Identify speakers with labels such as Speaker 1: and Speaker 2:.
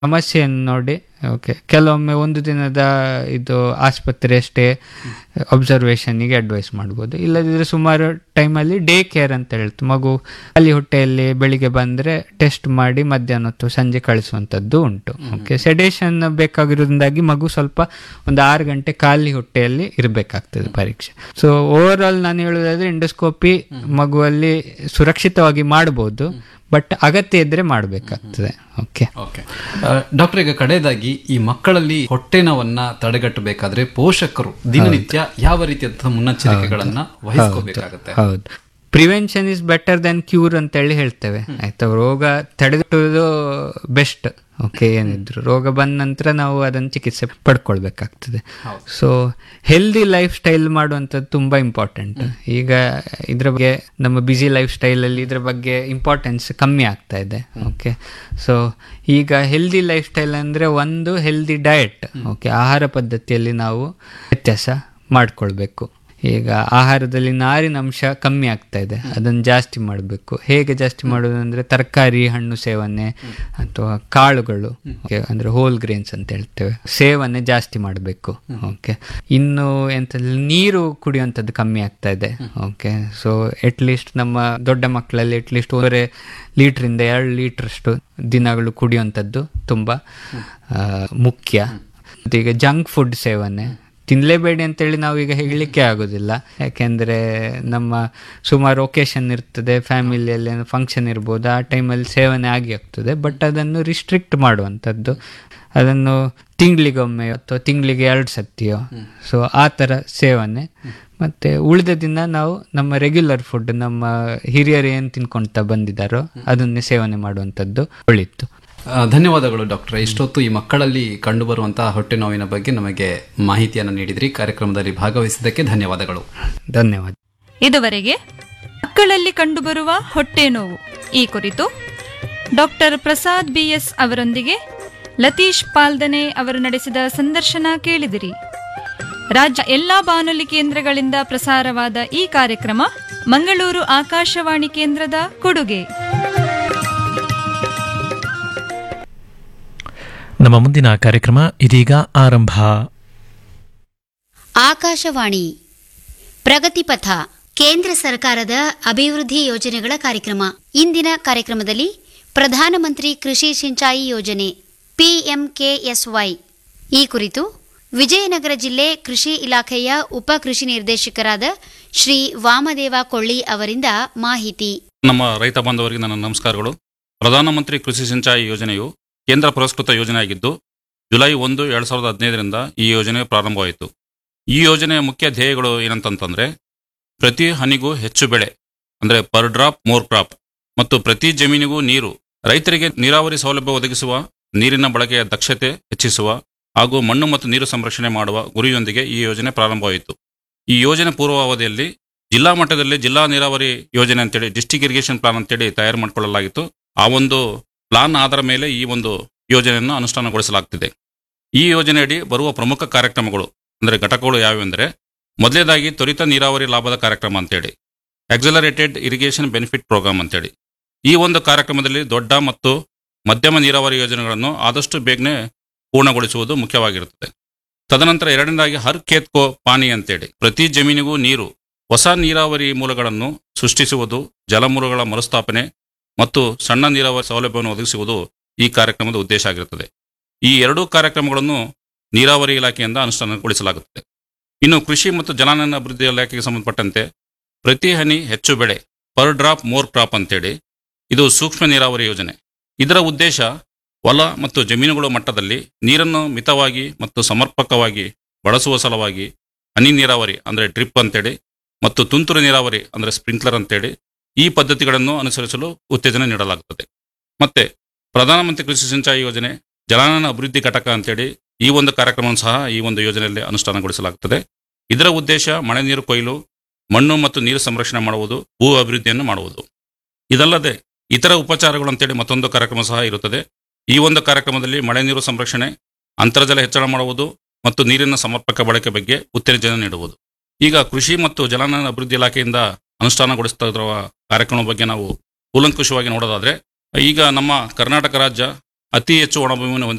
Speaker 1: ಸಮಸ್ಯೆಯನ್ನು ನೋಡಿ ಓಕೆ ಕೆಲವೊಮ್ಮೆ ಒಂದು ದಿನದ ಇದು ಆಸ್ಪತ್ರೆ ಅಷ್ಟೇ ಅಬ್ಸರ್ವೇಷನ್ನಿಗೆ ಅಡ್ವೈಸ್ ಮಾಡ್ಬೋದು ಇಲ್ಲದಿದ್ರೆ ಸುಮಾರು ಟೈಮಲ್ಲಿ ಡೇ ಕೇರ್ ಅಂತ ಹೇಳ್ತು ಮಗು ಅಲ್ಲಿ ಹೊಟ್ಟೆಯಲ್ಲಿ ಬೆಳಿಗ್ಗೆ ಬಂದರೆ ಟೆಸ್ಟ್ ಮಾಡಿ ಮಧ್ಯಾಹ್ನ ಹೊತ್ತು ಸಂಜೆ ಕಳಿಸುವಂಥದ್ದು ಉಂಟು ಓಕೆ ಸೆಡೇಷನ್ ಬೇಕಾಗಿರೋದ್ರಿಂದಾಗಿ ಮಗು ಸ್ವಲ್ಪ ಒಂದು ಆರು ಗಂಟೆ ಖಾಲಿ ಹೊಟ್ಟೆಯಲ್ಲಿ ಇರಬೇಕಾಗ್ತದೆ ಪರೀಕ್ಷೆ ಸೊ ಓವರ್ ಆಲ್ ನಾನು ಹೇಳೋದಾದ್ರೆ ಎಂಡೋಸ್ಕೋಪಿ ಮಗುವಲ್ಲಿ ಸುರಕ್ಷಿತವಾಗಿ ಮಾಡ್ಬೋದು ಬಟ್ ಅಗತ್ಯ ಇದ್ರೆ ಮಾಡಬೇಕಾಗ್ತದೆ ಓಕೆ
Speaker 2: ಓಕೆ ಡಾಕ್ಟರ್ ಈಗ ಕಡೆಯದಾಗಿ ಈ ಮಕ್ಕಳಲ್ಲಿ ಹೊಟ್ಟೆ ನೋವನ್ನ ತಡೆಗಟ್ಟಬೇಕಾದ್ರೆ ಪೋಷಕರು ದಿನನಿತ್ಯ ಯಾವ ರೀತಿಯಾದಂತಹ ಮುನ್ನೆಚ್ಚರಿಕೆಗಳನ್ನ ವಹಿಸ್ಕೋಬೇಕಾಗತ್ತೆ
Speaker 1: ಹೌದು prevention is better than cure ಅಂತೇಳಿ ಹೇಳ್ತೇವೆ ಆಯ್ತಾ ರೋಗ ತಡೆಗಟ್ಟುವುದು ಬೆಸ್ಟ್ ಓಕೆ ಏನಿದ್ರು ರೋಗ ಬಂದ ನಂತರ ನಾವು ಅದನ್ನು ಚಿಕಿತ್ಸೆ ಪಡ್ಕೊಳ್ಬೇಕಾಗ್ತದೆ ಸೊ ಹೆಲ್ದಿ ಲೈಫ್ ಸ್ಟೈಲ್ ಮಾಡುವಂಥದ್ದು ತುಂಬ ಇಂಪಾರ್ಟೆಂಟ್ ಈಗ ಇದ್ರ ಬಗ್ಗೆ ನಮ್ಮ ಬ್ಯುಸಿ ಲೈಫ್ ಸ್ಟೈಲಲ್ಲಿ ಇದ್ರ ಬಗ್ಗೆ ಇಂಪಾರ್ಟೆನ್ಸ್ ಕಮ್ಮಿ ಆಗ್ತಾ ಇದೆ ಓಕೆ ಸೊ ಈಗ ಹೆಲ್ದಿ ಲೈಫ್ ಸ್ಟೈಲ್ ಅಂದರೆ ಒಂದು ಹೆಲ್ದಿ ಡಯಟ್ ಓಕೆ ಆಹಾರ ಪದ್ಧತಿಯಲ್ಲಿ ನಾವು ವ್ಯತ್ಯಾಸ ಮಾಡ್ಕೊಳ್ಬೇಕು ಈಗ ಆಹಾರದಲ್ಲಿ ನಾರಿನ ಅಂಶ ಕಮ್ಮಿ ಆಗ್ತಾ ಇದೆ ಅದನ್ನು ಜಾಸ್ತಿ ಮಾಡಬೇಕು ಹೇಗೆ ಜಾಸ್ತಿ ಮಾಡೋದು ಅಂದರೆ ತರಕಾರಿ ಹಣ್ಣು ಸೇವನೆ ಅಥವಾ ಕಾಳುಗಳು ಓಕೆ ಅಂದರೆ ಹೋಲ್ ಗ್ರೇನ್ಸ್ ಅಂತ ಹೇಳ್ತೇವೆ ಸೇವನೆ ಜಾಸ್ತಿ ಮಾಡಬೇಕು ಓಕೆ ಇನ್ನು ಎಂತ ನೀರು ಕುಡಿಯುವಂಥದ್ದು ಕಮ್ಮಿ ಆಗ್ತಾ ಇದೆ ಓಕೆ ಸೊ ಅಟ್ಲೀಸ್ಟ್ ನಮ್ಮ ದೊಡ್ಡ ಮಕ್ಕಳಲ್ಲಿ ಅಟ್ಲೀಸ್ಟ್ ಒಂದೂವರೆ ಲೀಟ್ರಿಂದ ಎರಡು ಲೀಟ್ರಷ್ಟು ದಿನಗಳು ಕುಡಿಯುವಂಥದ್ದು ತುಂಬ ಆ, ಮುಖ್ಯ ಮತ್ತೆ ಈಗ ಜಂಕ್ ಫುಡ್ ಸೇವನೆ ತಿನ್ನಲೇಬೇಡಿ ಅಂತೇಳಿ ನಾವು ಈಗ ಹೇಳಲಿಕ್ಕೆ ಆಗೋದಿಲ್ಲ ಯಾಕೆಂದರೆ ನಮ್ಮ ಸುಮಾರು ಒಕೇಶನ್ ಇರ್ತದೆ ಫ್ಯಾಮಿಲಿಯಲ್ಲಿ ಫಂಕ್ಷನ್ ಇರ್ಬೋದು ಆ ಟೈಮಲ್ಲಿ ಸೇವನೆ ಆಗಿ ಆಗ್ತದೆ ಬಟ್ ಅದನ್ನು ರಿಸ್ಟ್ರಿಕ್ಟ್ ಮಾಡುವಂಥದ್ದು ಅದನ್ನು ತಿಂಗಳಿಗೊಮ್ಮೆ ಅಥವಾ ತಿಂಗಳಿಗೆ ಎರಡು ಸತಿಯೋ ಸೊ ಆ ಥರ ಸೇವನೆ ಮತ್ತು ಉಳಿದ ದಿನ ನಾವು ನಮ್ಮ ರೆಗ್ಯುಲರ್ ಫುಡ್ ನಮ್ಮ ಹಿರಿಯರು ಏನು ತಿನ್ಕೊಳ್ತಾ ಬಂದಿದ್ದಾರೋ ಅದನ್ನೇ ಸೇವನೆ ಮಾಡುವಂಥದ್ದು ಒಳಿತು
Speaker 2: ಆ, ಧನ್ಯವಾದಗಳು ಡಾಕ್ಟರ್ ಇಷ್ಟೊತ್ತು ಈ ಮಕ್ಕಳಲ್ಲಿ ಕಂಡುಬರುವಂತಹ ಹೊಟ್ಟೆ ನೋವಿನ ಬಗ್ಗೆ ನಮಗೆ ಮಾಹಿತಿಯನ್ನು ನೀಡಿದ್ರಿ ಕಾರ್ಯಕ್ರಮದಲ್ಲಿ ಭಾಗವಹಿಸಿದ್ದಕ್ಕೆ ಧನ್ಯವಾದಗಳು
Speaker 1: ಧನ್ಯವಾದ
Speaker 3: ಇದುವರೆಗೆ ಮಕ್ಕಳಲ್ಲಿ ಕಂಡುಬರುವ ಹೊಟ್ಟೆ ನೋವು ಈ ಕುರಿತು ಡಾಕ್ಟರ್ ಪ್ರಸಾದ್ ಬಿಎಸ್ ಅವರೊಂದಿಗೆ ಲತೀಶ್ ಪಾಲ್ದನೆ ಅವರು ನಡೆಸಿದ ಸಂದರ್ಶನ ಕೇಳಿದಿರಿ ರಾಜ್ಯ ಎಲ್ಲಾ ಬಾನುಲಿ ಕೇಂದ್ರಗಳಿಂದ ಪ್ರಸಾರವಾದ ಈ ಕಾರ್ಯಕ್ರಮ ಮಂಗಳೂರು ಆಕಾಶವಾಣಿ ಕೇಂದ್ರದ ಕೊಡುಗೆ
Speaker 4: ನಮ್ಮ ಮುಂದಿನ ಕಾರ್ಯಕ್ರಮ ಇದೀಗ ಆರಂಭ
Speaker 5: ಆಕಾಶವಾಣಿ ಪ್ರಗತಿಪಥ ಕೇಂದ್ರ ಸರ್ಕಾರದ ಅಭಿವೃದ್ಧಿ ಯೋಜನೆಗಳ ಕಾರ್ಯಕ್ರಮ ಇಂದಿನ ಕಾರ್ಯಕ್ರಮದಲ್ಲಿ ಪ್ರಧಾನಮಂತ್ರಿ ಕೃಷಿ ಸಿಂಚಾಯಿ ಯೋಜನೆ ಪಿಎಂಕೆಎಸ್ವೈ ಈ ಕುರಿತು ವಿಜಯನಗರ ಜಿಲ್ಲೆ ಕೃಷಿ ಇಲಾಖೆಯ ಉಪ ಕೃಷಿ ನಿರ್ದೇಶಕರಾದ ಶ್ರೀ ವಾಮದೇವ ಕೊಳ್ಳಿ ಅವರಿಂದ ಮಾಹಿತಿ
Speaker 6: ನಮ್ಮ ರೈತ ಬಾಂಧವರಿಗೆ ನನ್ನ ನಮಸ್ಕಾರಗಳು ಪ್ರಧಾನಮಂತ್ರಿ ಕೃಷಿ ಸಿಂಚಾಯಿ ಯೋಜನೆಯು ಕೇಂದ್ರ ಪುರಸ್ಕೃತ ಯೋಜನೆಯಾಗಿದ್ದು ಜುಲೈ ಒಂದು ಎರಡು ಸಾವಿರದ ಹದಿನೈದರಿಂದ ಈ ಯೋಜನೆ ಪ್ರಾರಂಭವಾಯಿತು ಈ ಯೋಜನೆಯ ಮುಖ್ಯ ಧ್ಯೇಯಗಳು ಏನಂತಂತಂದ್ರೆ ಪ್ರತಿ ಹನಿಗೂ ಹೆಚ್ಚು ಬೆಳೆ ಅಂದರೆ ಪರ್ ಡ್ರಾಪ್ ಮೋರ್ ಕ್ರಾಪ್ ಮತ್ತು ಪ್ರತಿ ಜಮೀನಿಗೂ ನೀರು ರೈತರಿಗೆ ನೀರಾವರಿ ಸೌಲಭ್ಯ ಒದಗಿಸುವ ನೀರಿನ ಬಳಕೆಯ ದಕ್ಷತೆ ಹೆಚ್ಚಿಸುವ ಹಾಗೂ ಮಣ್ಣು ಮತ್ತು ನೀರು ಸಂರಕ್ಷಣೆ ಮಾಡುವ ಗುರಿಯೊಂದಿಗೆ ಈ ಯೋಜನೆ ಪ್ರಾರಂಭವಾಯಿತು ಈ ಯೋಜನೆ ಪೂರ್ವಾವಧಿಯಲ್ಲಿ ಜಿಲ್ಲಾ ಮಟ್ಟದಲ್ಲಿ ಜಿಲ್ಲಾ ನೀರಾವರಿ ಯೋಜನೆ ಅಂತೇಳಿ ಡಿಸ್ಟಿಕ್ ಇರಿಗೇಷನ್ ಪ್ಲಾನ್ ಅಂತೇಳಿ ತಯಾರು ಮಾಡಿಕೊಳ್ಳಲಾಗಿತ್ತು ಆ ಒಂದು ಪ್ಲಾನ್ ಆಧಾರ ಮೇಲೆ ಈ ಒಂದು ಯೋಜನೆಯನ್ನು ಅನುಷ್ಠಾನಗೊಳಿಸಲಾಗ್ತಿದೆ ಈ ಯೋಜನೆಯಡಿ ಬರುವ ಪ್ರಮುಖ ಕಾರ್ಯಕ್ರಮಗಳು ಅಂದರೆ ಘಟಕಗಳು ಯಾವೆಂದರೆ ಮೊದಲನೇದಾಗಿ ತ್ವರಿತ ನೀರಾವರಿ ಲಾಭದ ಕಾರ್ಯಕ್ರಮ ಅಂತೇಳಿ ಎಕ್ಸಲರೇಟೆಡ್ ಇರಿಗೇಷನ್ ಬೆನಿಫಿಟ್ ಪ್ರೋಗ್ರಾಮ್ ಅಂತೇಳಿ ಈ ಒಂದು ಕಾರ್ಯಕ್ರಮದಲ್ಲಿ ದೊಡ್ಡ ಮತ್ತು ಮಧ್ಯಮ ನೀರಾವರಿ ಯೋಜನೆಗಳನ್ನು ಆದಷ್ಟು ಬೇಗನೆ ಪೂರ್ಣಗೊಳಿಸುವುದು ಮುಖ್ಯವಾಗಿರುತ್ತದೆ ತದನಂತರ ಎರಡನೇದಾಗಿ ಹರ್ ಖೇತ್ ಕೋ ಪಾನಿ ಅಂತೇಳಿ ಪ್ರತಿ ಜಮೀನಿಗೂ ನೀರು ಹೊಸ ನೀರಾವರಿ ಮೂಲಗಳನ್ನು ಸೃಷ್ಟಿಸುವುದು ಜಲಮೂಲಗಳ ಮರುಸ್ಥಾಪನೆ ಮತ್ತು ಸಣ್ಣ ನೀರಾವರಿ ಸೌಲಭ್ಯವನ್ನು ಒದಗಿಸುವುದು ಈ ಕಾರ್ಯಕ್ರಮದ ಉದ್ದೇಶ ಆಗಿರುತ್ತದೆ ಈ ಎರಡೂ ಕಾರ್ಯಕ್ರಮಗಳನ್ನು ನೀರಾವರಿ ಇಲಾಖೆಯಿಂದ ಅನುಷ್ಠಾನಗೊಳಿಸಲಾಗುತ್ತದೆ ಇನ್ನು ಕೃಷಿ ಮತ್ತು ಜಲಾನಯನ ಅಭಿವೃದ್ಧಿ ಇಲಾಖೆಗೆ ಸಂಬಂಧಪಟ್ಟಂತೆ ಪ್ರತಿ ಹನಿ ಹೆಚ್ಚು ಬೆಳೆ ಪರ್ ಡ್ರಾಪ್ ಮೋರ್ ಕ್ರಾಪ್ ಅಂತೇಳಿ ಇದು ಸೂಕ್ಷ್ಮ ನೀರಾವರಿ ಯೋಜನೆ ಇದರ ಉದ್ದೇಶ ಹೊಲ ಮತ್ತು ಜಮೀನುಗಳ ಮಟ್ಟದಲ್ಲಿ ನೀರನ್ನು ಮಿತವಾಗಿ ಮತ್ತು ಸಮರ್ಪಕವಾಗಿ ಬಳಸುವ ಸಲುವಾಗಿ ಹನಿ ನೀರಾವರಿ ಅಂದರೆ ಡ್ರಿಪ್ ಅಂತೇಳಿ ಮತ್ತು ತುಂತುರು ನೀರಾವರಿ ಅಂದರೆ ಸ್ಪ್ರಿಂಕ್ಲರ್ ಅಂತೇಳಿ ಈ ಪದ್ಧತಿಗಳನ್ನು ಅನುಸರಿಸಲು ಉತ್ತೇಜನ ನೀಡಲಾಗುತ್ತದೆ ಮತ್ತೆ ಪ್ರಧಾನಮಂತ್ರಿ ಕೃಷಿ ಸಿಂಚಾಯಿ ಯೋಜನೆ ಜಲಾನಯನ ಅಭಿವೃದ್ಧಿ ಘಟಕ ಅಂತೇಳಿ ಈ ಒಂದು ಕಾರ್ಯಕ್ರಮವನ್ನು ಸಹ ಈ ಒಂದು ಯೋಜನೆಯಲ್ಲಿ ಅನುಷ್ಠಾನಗೊಳಿಸಲಾಗುತ್ತದೆ ಇದರ ಉದ್ದೇಶ ಮಳೆ ನೀರು ಕೊಯ್ಲು ಮಣ್ಣು ಮತ್ತು ನೀರು ಸಂರಕ್ಷಣೆ ಮಾಡುವುದು ಭೂ ಅಭಿವೃದ್ಧಿಯನ್ನು ಮಾಡುವುದು ಇದಲ್ಲದೆ ಇತರ ಉಪಚಾರಗಳು ಅಂತೇಳಿ ಮತ್ತೊಂದು ಕಾರ್ಯಕ್ರಮ ಸಹ ಇರುತ್ತದೆ ಈ ಒಂದು ಕಾರ್ಯಕ್ರಮದಲ್ಲಿ ಮಳೆ ನೀರು ಸಂರಕ್ಷಣೆ ಅಂತರ್ಜಲ ಹೆಚ್ಚಳ ಮಾಡುವುದು ಮತ್ತು ನೀರಿನ ಸಮರ್ಪಕ ಬಳಕೆ ಬಗ್ಗೆ ಉತ್ತೇಜನ ನೀಡುವುದು ಈಗ ಕೃಷಿ ಮತ್ತು ಜಲಾನಯನ ಅಭಿವೃದ್ಧಿ ಇಲಾಖೆಯಿಂದ ಅನುಷ್ಠಾನಗೊಳಿಸ್ತಾ ಇರುವ ಕಾರ್ಯಕ್ರಮದ ಬಗ್ಗೆ ನಾವು ಕೂಲಂಕುಷವಾಗಿ ನೋಡೋದಾದ್ರೆ ಈಗ ನಮ್ಮ ಕರ್ನಾಟಕ ರಾಜ್ಯ ಅತಿ ಹೆಚ್ಚು ಒಣಭೂಮಿಯನ್ನು